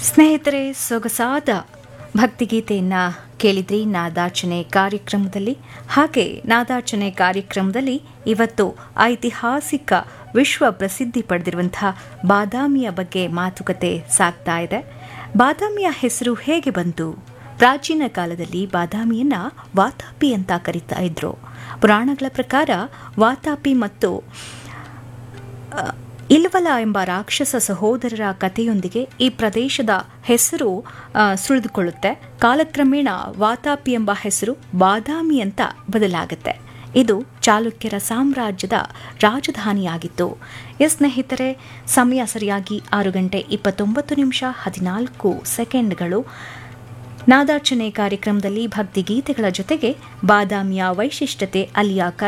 ಸ್ನೇಹಿತರೆ ಸೊಗಸಾದ ಭಕ್ತಿಗೀತೆಯನ್ನು ಕೇಳಿದ್ರಿ ನಾದಾರ್ಚನೆ ಕಾರ್ಯಕ್ರಮದಲ್ಲಿ ಹಾಗೆ ನಾದಾರ್ಚನೆ ಕಾರ್ಯಕ್ರಮದಲ್ಲಿ ಇವತ್ತು ಐತಿಹಾಸಿಕ ವಿಶ್ವ ಪ್ರಸಿದ್ಧಿ ಪಡೆದಿರುವಂತಹ ಬಾದಾಮಿಯ ಬಗ್ಗೆ ಮಾತುಕತೆ ಸಾಗ್ತಾ ಇದೆ ಬಾದಾಮಿಯ ಹೆಸರು ಹೇಗೆ ಬಂತು ಪ್ರಾಚೀನ ಕಾಲದಲ್ಲಿ ಬಾದಾಮಿಯನ್ನ ವಾತಾಪಿ ಅಂತ ಕರೀತಾ ಇದ್ರು ಪುರಾಣಗಳ ಪ್ರಕಾರ ವಾತಾಪಿ ಮತ್ತು ಇಲ್ವಲ ಎಂಬ ರಾಕ್ಷಸ ಸಹೋದರರ ಕಥೆಯೊಂದಿಗೆ ಈ ಪ್ರದೇಶದ ಹೆಸರು ಆ, ಸುಳಿದುಕೊಳ್ಳುತ್ತೆ ಕಾಲಕ್ರಮೇಣ ವಾತಾಪಿ ಎಂಬ ಹೆಸರು ಬಾದಾಮಿ ಅಂತ ಬದಲಾಗುತ್ತೆ ಇದು ಚಾಲುಕ್ಯರ ಸಾಮ್ರಾಜ್ಯದ ರಾಜಧಾನಿಯಾಗಿತ್ತು ಎಸ್ ಸ್ನೇಹಿತರೆ ಸಮಯ ಸರಿಯಾಗಿ ಆರು ಗಂಟೆ ಇಪ್ಪತ್ತೊಂಬತ್ತು ನಿಮಿಷ ಹದಿನಾಲ್ಕು ಸೆಕೆಂಡ್ಗಳು ನಾದಾರ್ಚನೆ ಕಾರ್ಯಕ್ರಮದಲ್ಲಿ ಭಕ್ತಿಗೀತೆಗಳ ಜೊತೆಗೆ ಬಾದಾಮಿಯ ವೈಶಿಷ್ಟ್ಯತೆ ಅಲ್ಲಿಯ